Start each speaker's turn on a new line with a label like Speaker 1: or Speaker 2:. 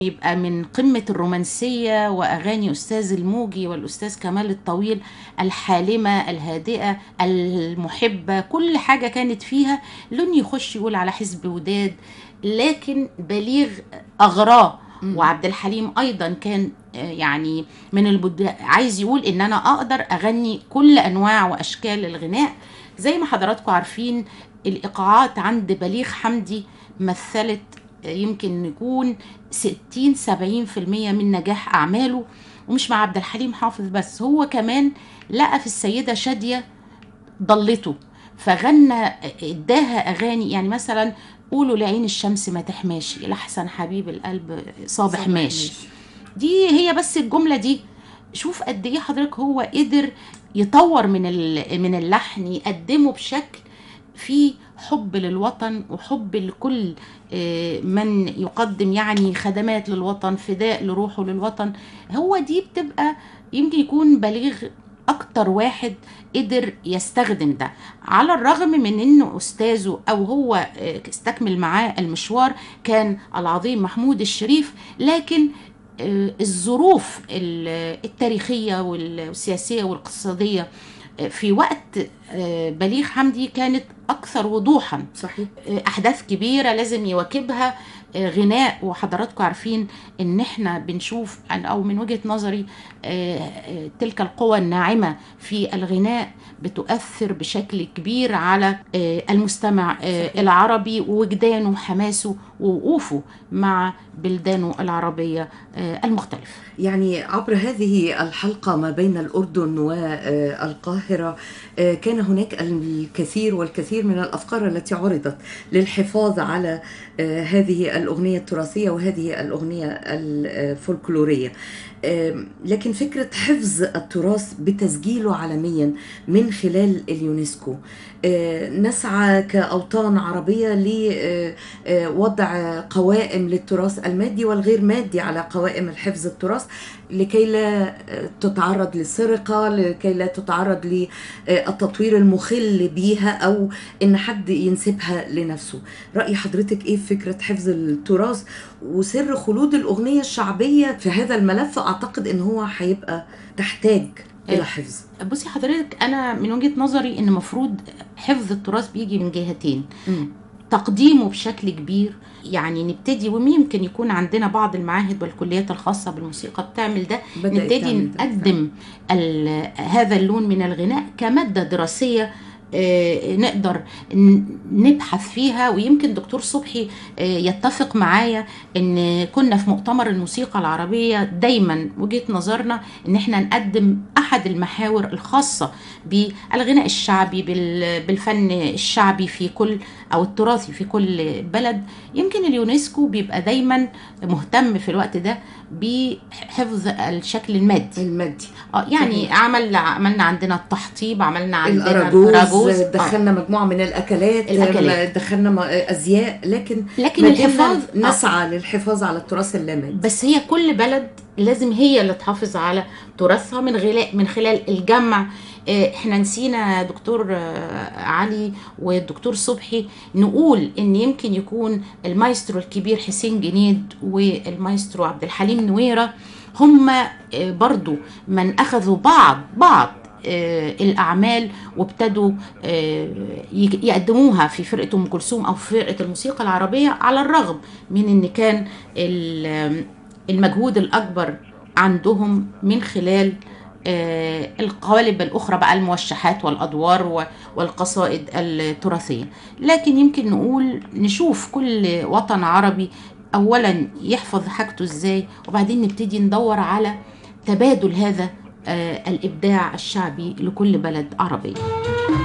Speaker 1: يبقى من قمة الرومانسية وأغاني أستاذ الموجي والأستاذ كمال الطويل الحالمة الهادئة المحبة كل حاجة كانت فيها لون يخش يقول على حزب وداد لكن بليغ أغراه وعبد الحليم ايضا كان آه، يعني من البد... عايز يقول ان انا اقدر اغني كل انواع واشكال الغناء زي ما حضراتكم عارفين الايقاعات عند بليغ حمدي مثلت آه، يمكن نكون 60 70% من نجاح اعماله ومش مع عبد الحليم حافظ بس هو كمان لقى في السيده شاديه ضلته فغنى اداها اغاني يعني مثلا قولوا لعين الشمس ما تحماش لحسن حبيب القلب صابح ماشي دي هي بس الجمله دي شوف قد ايه حضرتك هو قدر يطور من ال- من اللحن يقدمه بشكل فيه حب للوطن وحب لكل آه، من يقدم يعني خدمات للوطن فداء لروحه للوطن هو دي بتبقى يمكن يكون بليغ اكتر واحد قدر يستخدم ده على الرغم من انه استاذه او هو آه، استكمل معاه المشوار كان العظيم محمود الشريف لكن آه، الظروف ال- التاريخيه والسياسيه والاقتصاديه آه، في وقت آه، بليغ حمدي كانت اكثر وضوحا
Speaker 2: صحيح
Speaker 1: احداث كبيره لازم يواكبها آه، غناء وحضراتكم عارفين ان احنا بنشوف أن- او من وجهه نظري آه، آه، تلك القوى الناعمه في الغناء بتؤثر بشكل كبير على آه، المستمع آه،
Speaker 2: صحيح.
Speaker 1: العربي ووجدانه وحماسه ووقوفه مع بلدانه العربيه آه، المختلفه
Speaker 2: يعني عبر هذه الحلقة ما بين الأردن والقاهرة آه، كان هناك الكثير والكثير من الأفكار التي عرضت للحفاظ على آه، هذه الأغنية التراثية وهذه الأغنية الفولكلورية آم، لكن فكرة حفظ التراث بتسجيله عالميا من خلال اليونسكو آه، نسعى كأوطان عربية لوضع قوائم للتراث المادي والغير مادي على قوائم الحفظ التراث لكي لا آه، تتعرض للسرقة لكي لا تتعرض للتطوير المخل بيها أو إن حد ينسبها لنفسه رأي حضرتك إيه في فكرة حفظ التراث وسر خلود الأغنية الشعبية في هذا الملف أعتقد إن هو هيبقى تحتاج إلى
Speaker 1: آه،
Speaker 2: حفظ
Speaker 1: بصي حضرتك انا من وجهه نظري ان المفروض حفظ التراث بيجي من جهتين
Speaker 2: مم.
Speaker 1: تقديمه بشكل كبير يعني نبتدي ويمكن يكون عندنا بعض المعاهد والكليات الخاصة بالموسيقى بتعمل ده
Speaker 2: بدأت
Speaker 1: نبتدي
Speaker 2: تعمل ده.
Speaker 1: نقدم ال- هذا اللون من الغناء كمادة دراسية آه، نقدر ن- نبحث فيها ويمكن دكتور صبحي آه، يتفق معايا ان كنا في مؤتمر الموسيقى العربية دايما وجهة نظرنا ان احنا نقدم احد المحاور الخاصة بالغناء الشعبي بال- بالفن الشعبي في كل او التراثي في كل بلد يمكن اليونسكو بيبقى دايما مهتم في الوقت ده بحفظ الشكل المادي
Speaker 2: المادي
Speaker 1: اه يعني
Speaker 2: صحيح.
Speaker 1: عمل عملنا عندنا التحطيب عملنا عندنا
Speaker 2: الأراجوز
Speaker 1: الأراجوز. آه.
Speaker 2: دخلنا مجموعة من الأكلات
Speaker 1: الأكلات.
Speaker 2: دخلنا م- أزياء لكن
Speaker 1: لكن
Speaker 2: ما زلنا
Speaker 1: الحفاظ آه.
Speaker 2: نسعى للحفاظ على التراث اللامادي
Speaker 1: بس هي كل بلد لازم هي اللي تحافظ على تراثها من خلال من خلال الجمع آه، احنا نسينا دكتور آه، علي والدكتور صبحي نقول ان يمكن يكون المايسترو الكبير حسين جنيد والمايسترو عبد الحليم نويره هم آه، برضو من اخذوا بعض بعض آه، الاعمال وابتدوا آه، يج- يقدموها في فرقه ام كلثوم او في فرقه الموسيقى العربيه على الرغم من ان كان ال- المجهود الاكبر عندهم من خلال آه، القوالب الاخرى بقى الموشحات والادوار و- والقصائد التراثيه لكن يمكن نقول نشوف كل وطن عربي اولا يحفظ حاجته ازاي وبعدين نبتدي ندور على تبادل هذا آه، الابداع الشعبي لكل بلد عربيه